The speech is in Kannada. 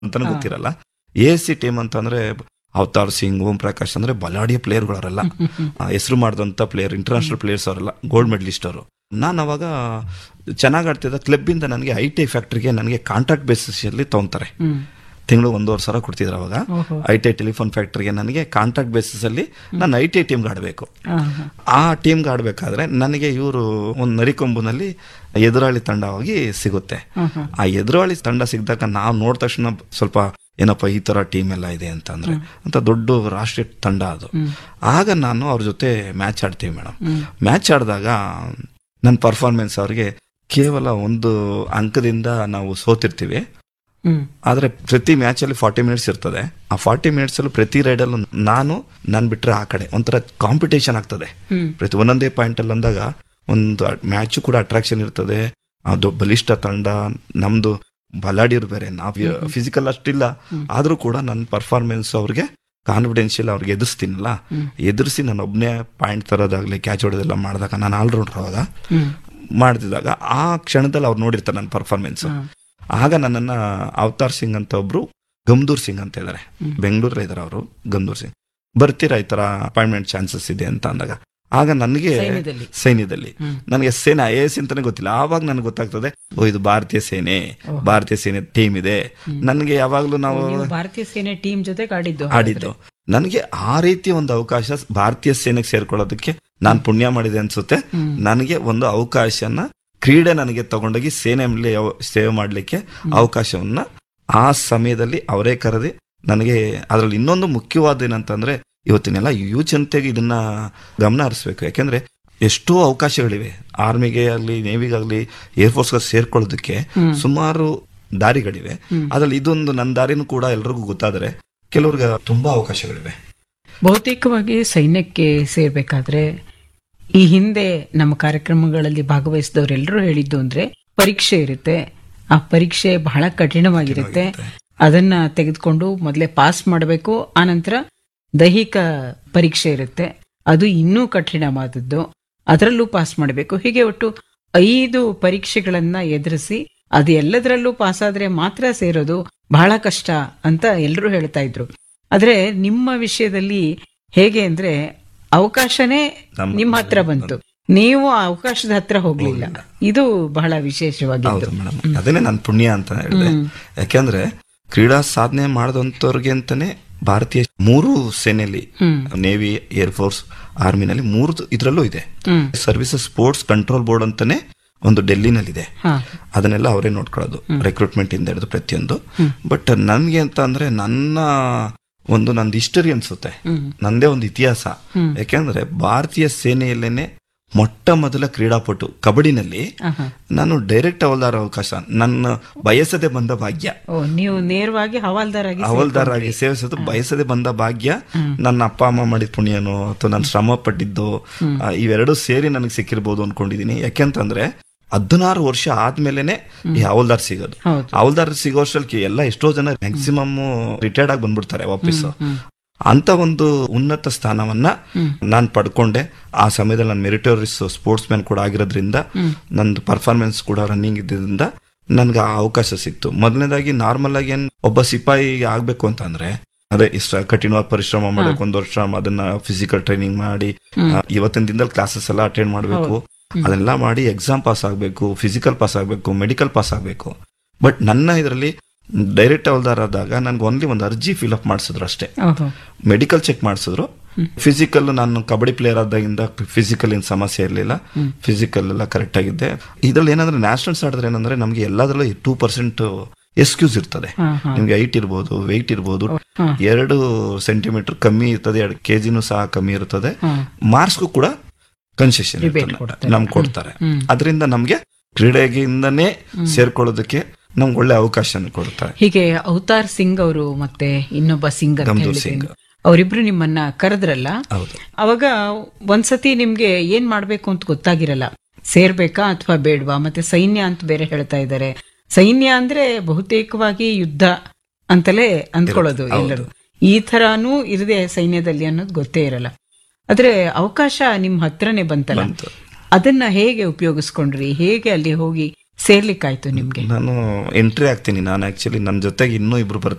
ಅಂತಾನು ಗೊತ್ತಿರಲ್ಲ ಎ ಸಿ ಟೀಮ್ ಅಂತಂದ್ರೆ ಅವತಾರ್ ಸಿಂಗ್ ಓಂ ಪ್ರಕಾಶ್ ಅಂದ್ರೆ ಬಲಾಢ್ಯ ಪ್ಲೇಯರ್ಗಳವರೆಲ್ಲ ಹೆಸರು ಮಾಡಿದಂತ ಪ್ಲೇಯರ್ ಇಂಟರ್ನ್ಯಾಷನಲ್ ಪ್ಲೇಯರ್ಸ್ ಅವರೆಲ್ಲ ಗೋಲ್ಡ್ ಮೆಡಲಿಸ್ಟ್ ಅವರು ನಾನು ಅವಾಗ ಚೆನ್ನಾಗಿ ಆಡ್ತಿದ್ದ ಕ್ಲಬ್ ಇಂದ ನನಗೆ ಐ ಟಿ ಫ್ಯಾಕ್ಟ್ರಿಗೆ ನನಗೆ ಕಾಂಟ್ರಾಕ್ಟ್ ಬೇಸಿಸ್ ಅಲ್ಲಿ ತಗೊಂತಾರೆ ಹ್ಮ್ ತಿಂಗಳು ಒಂದೂವರೆ ಸಾವಿರ ಕೊಡ್ತಿದ್ರು ಅವಾಗ ಓಹೋ ಐ ಟಿ ಟೆಲಿಫೋನ್ ಫ್ಯಾಕ್ಟ್ರಿಗೆ ನನಗೆ ಕಾಂಟ್ರಾಕ್ಟ್ ಬೇಸಿಸ್ ಅಲ್ಲಿ ನಾನು ಐ ಟಿ ಟೀಮ್ಗೆ ಆಡಬೇಕು ಹಾ, ಹಾ. ಆ ಟೀಮ್ಗೆ ಆಡಬೇಕಾದ್ರೆ ನನಗೆ ಇವರು ಒಂದು ನರಿಕೊಂಬುನಲ್ಲಿ ಎದುರಾಳಿ ತಂಡವಾಗಿ ಸಿಗುತ್ತೆ ಹಾ, ಹಾ. ಆ ಎದುರಾಳಿ ತಂಡ ಸಿಗ್ದಾಗ ನಾವು ನೋಡಿದ ತಕ್ಷಣ ಸ್ವಲ್ಪ ಏನಪ್ಪ ಈ ತರ ಟೀಮ್ ಎಲ್ಲ ಇದೆ ಅಂತ ಅಂದ್ರೆ ಅಂತ ದೊಡ್ಡ ರಾಷ್ಟ್ರೀಯ ತಂಡ ಅದು ಆಗ ನಾನು ಅವ್ರ ಜೊತೆ ಮ್ಯಾಚ್ ಆಡ್ತೀವಿ ಮೇಡಮ್ ಮ್ಯಾಚ್ ಆಡಿದಾಗ ನನ್ನ ಪರ್ಫಾರ್ಮೆನ್ಸ್ ಅವ್ರಿಗೆ ಕೇವಲ ಒಂದು ಅಂಕದಿಂದ ನಾವು ಸೋತಿರ್ತೀವಿ ಹ್ಮ್ ಆದ್ರೆ ಪ್ರತಿ ಮ್ಯಾಚ್ ಅಲ್ಲಿ ಫಾರ್ಟಿ ಮಿನಿಟ್ಸ್ ಇರ್ತದೆ ಆ ಫಾರ್ಟಿ ಮಿನಿಟ್ಸ್ ಅಲ್ಲಿ ಪ್ರತಿ ರೈಡಲ್ಲೂ ನಾನು ನಾನು ಬಿಟ್ರೆ ಆ ಕಡೆ ಒಂಥರ ಕಾಂಪಿಟೇಷನ್ ಆಗ್ತದೆ ಹ್ಮ್ ಪ್ರತಿ ಒಂದೊಂದೇ ಪಾಯಿಂಟ್ ಅಲ್ಲಿ ಅಂದಾಗ ಒಂದು ಮ್ಯಾಚ್ ಕೂಡ ಅಟ್ರಾಕ್ಷನ್ ಇರ್ತದೆ ಅದು ಬಲಿಷ್ಠ ತಂಡ ನಮ್ದು ಬಲಾಡಿರು ಬೇರೆ ನಾವು ಫಿಸಿಕಲ್ ಅಷ್ಟಿಲ್ಲ ಆದ್ರೂ ಕೂಡ ನನ್ನ ಪರ್ಫಾರ್ಮೆನ್ಸ್ ಅವ್ರಿಗೆ ಕಾನ್ಫಿಡೆನ್ಷಿಯಲ್ ಅವ್ರಿಗೆ ಎದುರಿಸ್ತೀನಲ್ಲ ಎದುರಿಸಿ ನಾನು ಒಬ್ಬನೇ ಪಾಯಿಂಟ್ ತರೋದಾಗ್ಲಿ ಕ್ಯಾಚ್ ಹೊಡೆದೆಲ್ಲ ಮಾಡಿದಾಗ ನಾನು ಆಲ್ರೌಂಡರ್ ಅವಾಗ ಹ್ಮ್ ಮಾಡ್ತಿದ್ದಾಗ ಆ ಕ್ಷಣದಲ್ಲಿ ಅವ್ರು ನೋಡಿರ್ತಾರೆ ನನ್ನ ಪರ್ಫಾರ್ಮೆನ್ಸ್ ಆಗ ನನ್ನನ್ನ ಅವತಾರ್ ಸಿಂಗ್ ಅಂತ ಒಬ್ರು ಗಮ್ದೂರ್ ಸಿಂಗ್ ಅಂತ ಇದಾರೆ ಬೆಂಗಳೂರಲ್ಲಿ ಇದಾರೆ ಅವರು ಗಮ್ದೂರ್ ಸಿಂಗ್ ಬರ್ತೀರಾ ಈ ತರ ಅಪಾಯಿಂಟ್ಮೆಂಟ್ ಚಾನ್ಸಸ್ ಇದೆ ಅಂತ ಅಂದಾಗ ಆಗ ನನಗೆ ಸೈನ್ಯದಲ್ಲಿ. ಸೈನ್ಯದಲ್ಲಿ ಹ್ಮ್. ನನಗೆ ಸೇನೆ ಐ ಎಸ್ ಅಂತಾನೆ ಗೊತ್ತಿಲ್ಲ ಆವಾಗ ನನಗೆ ಗೊತ್ತಾಗ್ತದೆ ಓ ಇದು ಭಾರತೀಯ ಸೇನೆ ಭಾರತೀಯ ಸೇನೆ ಟೀಮ್ ಇದೆ ನನಗೆ ಯಾವಾಗ್ಲೂ ನಾವು ನೀವು ಭಾರತೀಯ ಸೇನೆ ಟೀಮ್ ಜೊತೆ ಆಡಿದ್ದು ಆಡಿದ್ದು ನನಗೆ ಆ ರೀತಿ ಒಂದು ಅವಕಾಶ ಭಾರತೀಯ ಸೇನೆಗೆ ಸೇರ್ಕೊಳ್ಳೋದಕ್ಕೆ ನಾನು ಪುಣ್ಯ ಮಾಡಿದೆ ಅನ್ಸುತ್ತೆ ನನಗೆ ಒಂದು ಅವಕಾಶನ ಕ್ರೀಡೆ ನನಗೆ ತಗೊಂಡೋಗಿ ಸೇನೆ ಮೇಲೆ ಯಾವ- ಸೇವೆ ಮಾಡ್ಲಿಕ್ಕೆ ಅವಕಾಶವನ್ನ ಆ ಸಮಯದಲ್ಲಿ ಅವರೇ ಕರೆದಿ ನನಗೆ ಅದರಲ್ಲಿ ಇನ್ನೊಂದು ಮುಖ್ಯವಾದ ಏನಂತಂದ್ರೆ ಇವತ್ತಿನೆಲ್ಲ ಯುವ ಜನತೆಗೆ ಇದನ್ನ ಗಮನ ಹರಿಸ್ಬೇಕು ಯಾಕೆಂದ್ರೆ ಎಷ್ಟೋ ಅವಕಾಶಗಳಿವೆ ಆರ್ಮಿಗೆ ಆಗಲಿ ನೇವಿಗಾಗ್ಲಿ ಏರ್ಫೋರ್ಸ್ಗೆ ಸೇರ್ಕೊಳ್ಳೋದಕ್ಕೆ ಸುಮಾರು ದಾರಿಗಳಿವೆ ಅದ್ರಲ್ಲಿ ಇದೊಂದು ನನ್ನ ದಾರಿನೂ ಕೂಡ ಎಲ್ರಿಗೂ ಗೊತ್ತಾದರೆ ಕೆಲವ್ರಿಗೆ ತುಂಬಾ ಅವಕಾಶಗಳಿವೆ ಬಹುತೇಕವಾಗಿ ಸೈನ್ಯಕ್ಕೆ ಸೇರ್ಬೇಕಾದ್ರೆ ಈ ಹಿಂದೆ ನಮ್ಮ ಕಾರ್ಯಕ್ರಮಗಳಲ್ಲಿ ಭಾಗವಹಿಸಿದವರೆಲ್ಲರೂ ಹೇಳಿದ್ದು ಅಂದ್ರೆ ಪರೀಕ್ಷೆ ಇರುತ್ತೆ ಆ ಪರೀಕ್ಷೆ ಬಹಳ ಕಠಿಣವಾಗಿರುತ್ತೆ ಅದನ್ನ ತೆಗೆದುಕೊಂಡು ಮೊದಲೇ ಪಾಸ್ ಮಾಡಬೇಕು ಆನಂತರ ದೈಹಿಕ ಪರೀಕ್ಷೆ ಇರುತ್ತೆ ಅದು ಇನ್ನೂ ಕಠಿಣವಾದದ್ದು ಅದರಲ್ಲೂ ಪಾಸ್ ಮಾಡಬೇಕು ಹೀಗೆ ಒಟ್ಟು ಐದು ಪರೀಕ್ಷೆಗಳನ್ನ ಎದುರಿಸಿ ಅದು ಎಲ್ಲದರಲ್ಲೂ ಪಾಸ್ ಆದ್ರೆ ಮಾತ್ರ ಸೇರೋದು ಬಹಳ ಕಷ್ಟ ಅಂತ ಎಲ್ಲರೂ ಹೇಳ್ತಾ ಇದ್ರು ಆದ್ರೆ ನಿಮ್ಮ ವಿಷಯದಲ್ಲಿ ಹೇಗೆ ಅಂದ್ರೆ ಅವಕಾಶನೇ ನಮ್ಮ- ನಿಮ್ಮ ಹತ್ರ ಬಂತು ನೀವು ಆ ಅವಕಾಶದ ಹತ್ರ ಹೋಗ್ಲಿಲ್ಲ ಇದು ಬಹಳ ವಿಶೇಷವಾಗಿದ್ದು ಹೌದು ಮೇಡಮ್ ಅದನ್ನೇ ನನ್ನ ಪುಣ್ಯ ಅಂತ ಹೇಳಿದೆ ಯಾಕೆಂದ್ರೆ ಕ್ರೀಡಾ ಸಾಧನೆ ಮಾಡಿದಂಥವ್ರಿಗೆ ಅಂತಾನೆ ಭಾರತೀಯ ಮೂರು ಸೇನೆಯಲ್ಲಿ ನೇವಿ ಏರ್ ಫೋರ್ಸ್ ಆರ್ಮಿನಲ್ಲಿ ಮೂರು ಇದರಲ್ಲೂ ಇದೆ hmm services sports control board ಅಂತಾನೆ ಒಂದು ಡೆಲ್ಲಿನಲ್ಲಿದೆ ಹಾ ಅದನ್ನೆಲ್ಲ ಅವರೇ ನೋಡ್ಕೊಳ್ಳೋದು ರೆಕ್ರೂಟ್ಮೆಂಟ್ ಇಂದ ಹಿಡಿದು ಪ್ರತಿಯೊಂದು ಬಟ್ ನನ್ಗೆ ಅಂತ ಅಂದ್ರೆ ನನ್ನ ಒಂದು ನಂದು ಹಿಸ್ಟರಿ ಅನ್ಸುತ್ತೆ ನಂದೇ ಒಂದು ಇತಿಹಾಸ ಯಾಕೆಂದ್ರೆ ಭಾರತೀಯ ಸೇನೆಯಲ್ಲೇನೆ ಮೊಟ್ಟ ಮೊದಲ ಕ್ರೀಡಾಪಟು ಕಬಡ್ಡಿನಲ್ಲಿ ಆಹಾ. ನಾನು ಡೈರೆಕ್ಟ್ ಹವಲ್ದಾರ ಅವಕಾಶ ನನ್ನ ಬಯಸದೆ ಬಂದ ಭಾಗ್ಯ ಓ ನೀವು ನೇರವಾಗಿ ಹವಾಲ್ದಾರಾಗಿ ಹವಲ್ದಾರ್ ಆಗಿ ಸೇವಿಸೋದು ಬಯಸದೆ ಬಂದ ಭಾಗ್ಯ ನನ್ನ ಅಪ್ಪ ಅಮ್ಮ ಮಾಡಿದ ಪುಣ್ಯನೋ ಅಥವಾ ನಾನು ಶ್ರಮ ಪಟ್ಟಿದ್ದು ಆ, ಇವೆರಡು ಸೇರಿ ನನಗೆ ಸಿಕ್ಕಿರ್ಬೋದು ಅನ್ಕೊಂಡಿದೀನಿ ಯಾಕೆಂತಂದ್ರೆ ಹದಿನಾರು ವರ್ಷ ಆದ್ಮೇಲೆನೆ ಈ ಹವಲ್ದಾರ್ ಸಿಗೋದು ಹೌದು. ಹವಲ್ದಾರ್ ಸಿಗೋ ಅಷ್ಟ್ರಲ್ಲಿ ಎಲ್ಲ ಎಷ್ಟೋ ಜನ ಮ್ಯಾಕ್ಸಿಮಮ್ ರಿಟೈರ್ಡ್ ಆಗಿ ಬಂದ್ಬಿಡ್ತಾರೆ ವಾಪಸ್ ಅಂತ ಒಂದು ಉನ್ನತ ಸ್ಥಾನವನ್ನ ನಾನು ಪಡ್ಕೊಂಡೆ ಆ ಸಮಯದಲ್ಲಿ ನಾನು ಮೆರಿಟೋರಿಯಸ್ ಸ್ಪೋರ್ಟ್ಸ್ ಮ್ಯಾನ್ ಕೂಡ ಆಗಿರೋದ್ರಿಂದ ನಂದು ಪರ್ಫಾರ್ಮೆನ್ಸ್ ಕೂಡ ರನ್ನಿಂಗ್ ಇದ್ದಿದ್ದರಿಂದ ನನ್ಗೆ ಆ ಅವಕಾಶ ಸಿಕ್ತು ಮೊದಲನೇದಾಗಿ ನಾರ್ಮಲ್ ಆಗಿ ಏನ್ ಒಬ್ಬ ಸಿಪಾಯಿ ಆಗ್ಬೇಕು ಅಂತ ಅಂದ್ರೆ ಅದೇ ಇಷ್ಟ ಕಠಿಣವಾದ ಪರಿಶ್ರಮ ಮಾಡಬೇಕು ಒಂದು ವರ್ಷ ಅದನ್ನ ಫಿಸಿಕಲ್ ಟ್ರೈನಿಂಗ್ ಮಾಡಿ ಆ, ಇವತ್ತಿನ ದಿನದಲ್ಲಿ ಕ್ಲಾಸಸ್ ಎಲ್ಲ ಅಟೆಂಡ್ ಮಾಡಬೇಕು ಅದೆಲ್ಲ ಮಾಡಿ ಎಕ್ಸಾಮ್ ಪಾಸ್ ಆಗಬೇಕು ಫಿಸಿಕಲ್ ಪಾಸ್ ಆಗಬೇಕು ಮೆಡಿಕಲ್ ಪಾಸ್ ಆಗಬೇಕು ಬಟ್ ನನ್ನ ಇದರಲ್ಲಿ ಡೈರೆಕ್ಟ್ ಹವಲ್ದಾರ್ ಆದಾಗ ನನ್ಗೆ ಓನ್ಲಿ ಒಂದು ಅರ್ಜಿ ಫಿಲ್ ಅಪ್ ಮಾಡಿಸಿದ್ರು ಅಷ್ಟೇ ಓಹೋ ಮೆಡಿಕಲ್ ಚೆಕ್ ಮಾಡಿಸಿದ್ರು ಫಿಸಿಕಲ್ ನಾನು ಕಬಡ್ಡಿ ಪ್ಲೇಯರ್ ಆದಾಗಿಂದ ಫಿಸಿಕಲ್ ಏನ್ ಸಮಸ್ಯೆ ಇರಲಿಲ್ಲ ಫಿಸಿಕಲ್ ಎಲ್ಲ ಕರೆಕ್ಟ್ ಆಗಿದ್ದೆ ಇದ್ರಲ್ಲಿ ಏನಂದ್ರೆ ನ್ಯಾಷನಲ್ಸ್ ಆಡಿದ್ರೆ ಏನಂದ್ರೆ ನಮ್ಗೆ ಎಲ್ಲದರಲ್ಲೂ ಟೂ ಪರ್ಸೆಂಟ್ ಎಕ್ಸ್ಕ್ಯೂಸ್ ಇರ್ತದೆ ಹಾ, ಹಾ. ನಿಮ್ಗೆ ಹೈಟ್ ಇರ್ಬೋದು ವೆಯ್ಟ್ ಇರ್ಬೋದು ಎರಡು ಸೆಂಟಿಮೀಟರ್ ಕಮ್ಮಿ ಇರ್ತದೆ ಎರಡು ಕೆಜಿನೂ ಸಹ ಕಮ್ಮಿ ಇರ್ತದೆ ಮಾರ್ಕ್ಸ್ಗೂ ಕೂಡ ಕನ್ಸೆಷನ್ Rebate ಕೊಡ್ತಾರೆ. ನಮ್ಗೆ ಕೊಡ್ತಾರೆ ಅದರಿಂದ ನಮ್ಗೆ ಕ್ರೀಡೆಗಿಂದನೇ ಸೇರ್ಕೊಳ್ಳೋದಕ್ಕೆ ನಮ್ಗೆ ಒಳ್ಳೆ ಅವಕಾಶ ಕೊಡ್ತಾರೆ ಹೀಗೆ ಅವತಾರ್ ಸಿಂಗ್ ಅವರು ಮತ್ತೆ ಇನ್ನೊಬ್ಬ ಸಿಂಗ್ ಅಂತ ಗಮ್ದೂರ್ ಹೇಳಿದ್ದೀನಿ. ಸಿಂಗ್. ಅವರಿಬ್ರು ನಿಮ್ಮನ್ನ ಕರೆದ್ರಲ್ಲ ಹೌದು ಅವಾಗ ಒಂದ್ಸತಿ ನಿಮ್ಗೆ ಏನ್ ಮಾಡ್ಬೇಕು ಅಂತ ಗೊತ್ತಾಗಿರಲ್ಲ ಸೇರ್ಬೇಕಾ ಅಥವಾ ಬೇಡ್ವಾ ಮತ್ತೆ ಸೈನ್ಯ ಅಂತ ಬೇರೆ ಹೇಳ್ತಾ ಇದ್ದಾರೆ ಸೈನ್ಯ ಅಂದ್ರೆ ಬಹುತೇಕವಾಗಿ ಯುದ್ಧ ಅಂತಲೇ ಅಂದ್ಕೊಳ್ಳೋದು ಎಲ್ಲರೂ ಈ ತರಾನೂ ಇರದೆ ಸೈನ್ಯದಲ್ಲಿ ಅನ್ನೋದು ಗೊತ್ತೇ ಇರಲ್ಲ ಆದ್ರೆ ಅವಕಾಶ ನಿಮ್ ಹತ್ರನೇ ಬಂತಲ್ಲ ಬಂತು. ಅದನ್ನ ಹೇಗೆ ಉಪಯೋಗಿಸ್ಕೊಂಡ್ರಿ ಹೇಗೆ ಅಲ್ಲಿ ಹೋಗಿ ಸೇರ್ಲಿಕ್ಕಾಯ್ತು ನಿಮ್ಗೆ ನಾನು ಎಂಟ್ರಿ ಆಗ್ತೀನಿ ನಾನು ಆಕ್ಚುಲಿ ನನ್ನ ಜೊತೆಗೆ ಇನ್ನೂ ಇಬ್ರು ಬರ್ತಾರೆ